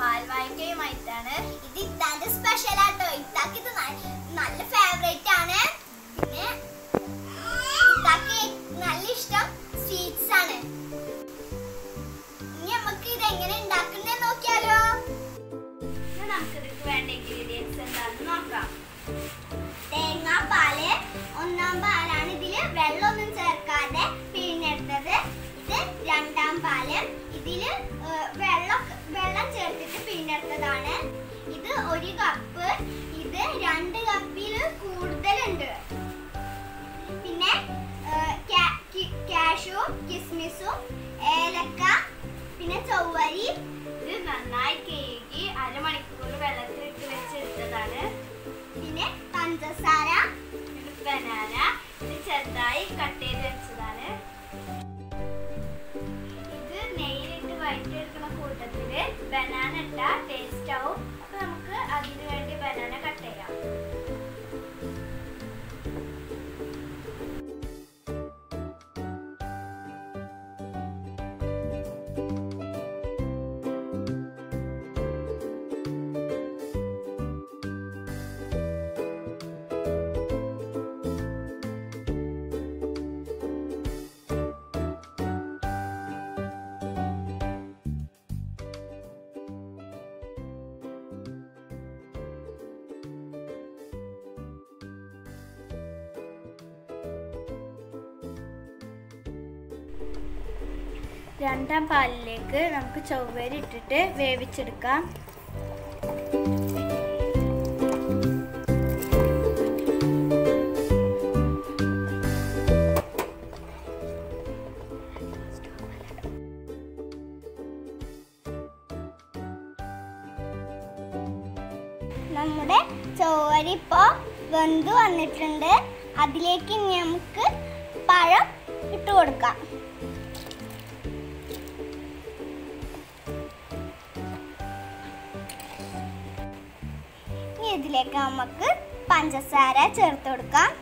പാൽവായ്ക്കയുമായിട്ടാണ് ഇത് ഇത്താന്റെ സ്പെഷ്യൽ ആട്ടോ ഇത്താക്ക് ഇത് ന- നല്ല ഫേവറേറ്റ് ആണ് പിന്നെ ഇത്താക്ക് നല്ല ഇഷ്ടം സ്വീറ്റ്സ് ആണ് ഇനി നമുക്ക് ഇത് എങ്ങനെ ഉണ്ടാക്കുന്നേ നോക്കിയാലോ ഇനി നമുക്ക് ഇതിക്ക് വേണ്ട ഇൻഗ്രീഡിയൻസ് എന്താണെന്ന് നോക്കാം തേങ്ങാപ്പാല് ഒന്നാം പാലാണ് ഇതില് വെള്ളമൊന്നും ചേർക്കാതെ പിഴിഞ്ഞെടുത്തത് ഇത് രണ്ടാം പാല് ഇതില് ഏർ, വെള്ളം വെള്ളം ചേർത്തിട്ട് പിഴിഞ്ഞെടുത്തതാണ് ഇത് ഒരു കപ്പ് ഇത് രണ്ട് കപ്പില് കൂടുതലുണ്ട് പിന്നെ ഏർ, കാ- കി- കാഷ്യൂ കിസ്മിസും ഏലക്ക പിന്നെ ചൊവ്വരി ഇത് നന്നായി കേകി അരമണിക്കൂർ വെള്ളത്തിലിട്ട് വെച്ചെടുത്തതാണ് പിന്നെ പഞ്ചസാര ഇത് ബനാന ഇത് ചെറുതായി കട്ട് ചെയ്ത് വെച്ചതാണ് ഇത് നെയ്യിലിട്ട് വഴറ്റിയെടുക്കുന്ന കൂട്ടത്തില് ബനാന ഇട്ട ടേസ്റ്റ് ആവും അപ്പൊ നമുക്ക് അതിന് വേണ്ടി ബനാന കട്ട് ചെയ്യാം രണ്ടാം പാലിലേക്ക് നമുക്ക് ചൊവ്വരി ഇട്ടിട്ട് വേവിച്ചെടുക്കാം നമ്മുടെ ചോരി ഇപ്പോ വെന്ത് വന്നിട്ടുണ്ട് അതിലേക്ക് ഇനി നമുക്ക് പഴം ഇട്ട് കൊടുക്കാം ഇനി ഇതിലേക്ക് നമുക്ക് പഞ്ചസാര ചേർത്ത് കൊടുക്കാം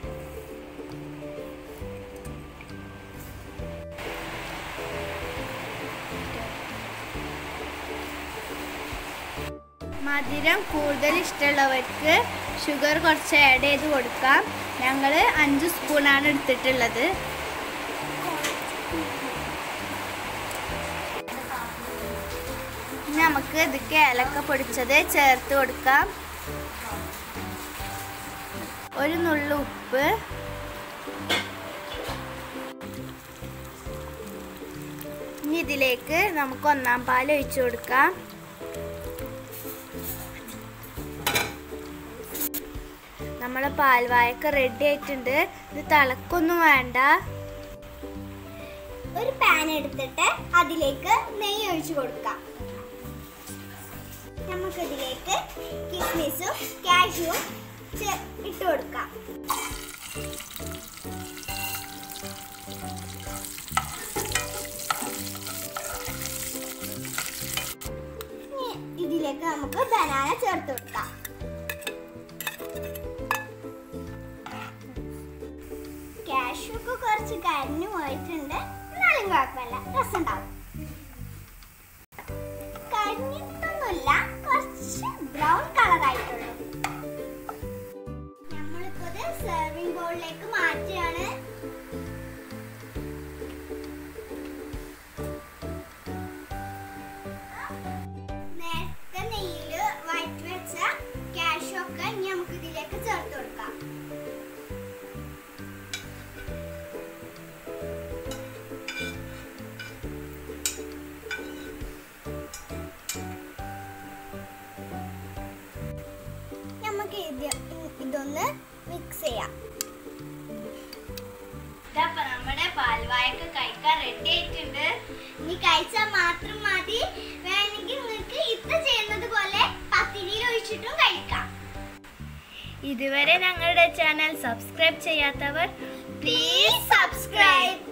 മധുരം കൂടുതൽ ഇഷ്ടമുള്ളവർക്ക് ഷുഗർ കുറച്ച് ആഡ് ചെയ്ത് കൊടുക്കാം ഞങ്ങൾ അഞ്ച് സ്പൂണാണ് എടുത്തിട്ടുള്ളത് ഇനി നമുക്ക് ഇതൊക്കെ ഏലക്ക പൊടിച്ചത് ചേർത്ത് കൊടുക്കാം ഒരു നുള്ളു ഉപ്പ് ഇനി ഇതിലേക്ക് നമുക്ക് ഒന്നാം പാൽ ഒഴിച്ചു കൊടുക്കാം നമ്മളെ പാൽവായൊക്കെ റെഡി ആയിട്ടുണ്ട് ഇത് തിളക്കൊന്നും വേണ്ട ഒരു പാൻ എടുത്തിട്ട് അതിലേക്ക് നെയ്യ് ഒഴിച്ചു കൊടുക്കാം നമുക്കിതിലേക്ക് കിസ്മിസും കാഷ്യൂവും ചെ- ഇട്ട് കൊടുക്കാം ഇനി ഇതിലേക്ക് നമുക്ക് ബനാന ചേർത്ത് കൊടുക്കാം കാഷ്യൂ ഒക്കെ കുറച്ച് കരിഞ്ഞു പോയിട്ടുണ്ട് എന്നാലും കുഴപ്പമില്ല രസമുണ്ടാവും കരിഞ്ഞിട്ടൊന്നുമില്ല കുറച്ച് ബ്രൗൺ കളർ ആയിട്ടുള്ളൂ നമ്മളിപ്പോ ഇത് സെർവിംഗ് ബൗളിലേക്ക് മാറ്റുകയാണ് നേരത്തെ നെയ്യില് വഴറ്റി വെച്ച കാഷ്യൂ ഒക്കെ ഇനി നമുക്ക് ഇതിലേക്ക് ചേർത്ത് കൊടുക്കാം നമുക്ക് ഇത് ഇതൊന്ന് മിക്സ് ചെയ്യാം ഇതപ്പൊ നമ്മുടെ പാൽവായൊക്കെ കഴിക്കാൻ റെഡി ആയിട്ടുണ്ട് ഇനി കഴിച്ചാൽ മാത്രം മതി വേണമെങ്കിൽ നിങ്ങൾക്ക് ഇത് ചെയ്യുന്നത് പോലെ പത്തിരിയിൽ ഒഴിച്ചിട്ടും കഴിക്കാം ഇതുവരെ ഞങ്ങളുടെ ചാനൽ സബ്സ്ക്രൈബ് ചെയ്യാത്തവർ പ്ലീസ് സബ്സ്ക്രൈബ്